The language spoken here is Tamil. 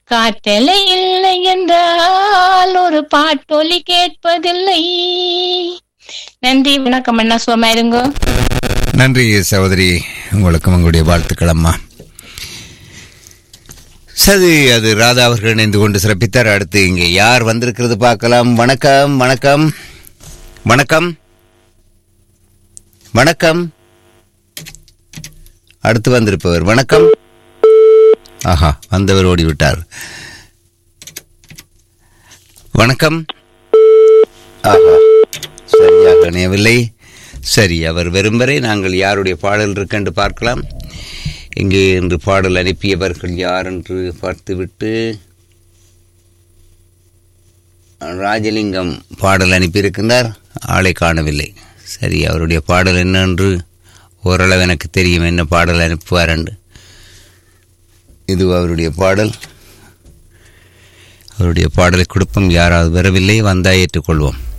காற்றலை இல்லை என்றால் ஒரு பாட்டொலி கேட்பதில்லை நன்றி வணக்கம் அண்ணா சுகமா இருங்கோ நன்றி சகோதரி உங்களுக்கும் உங்களுடைய வாழ்த்துக்கள் அம்மா சரி அது ராதா அவர்கள் இணைந்து கொண்டு சிறப்பித்தார் அடுத்து இங்கே யார் வந்திருக்கிறது பார்க்கலாம் வணக்கம் வணக்கம் வணக்கம் வணக்கம் அடுத்து வந்திருப்பவர் வணக்கம் ஆஹா வந்தவர் ஓடிவிட்டார் வணக்கம் ஆஹா சரியாக இணையவில்லை சரி அவர் வரும் வரை நாங்கள் யாருடைய பாடல் இருக்கென்று பார்க்கலாம் இங்கே இன்று பாடல் அனுப்பியவர்கள் யார் என்று பார்த்துவிட்டு ராஜலிங்கம் பாடல் அனுப்பியிருக்கின்றார் ஆளை காணவில்லை சரி அவருடைய பாடல் என்னென்று ஓரளவு எனக்கு தெரியும் என்ன பாடல் அனுப்புவார் என்று இது அவருடைய பாடல் அவருடைய பாடலை கொடுப்போம் யாராவது வரவில்லை வந்தால் ஏற்றுக்கொள்வோம்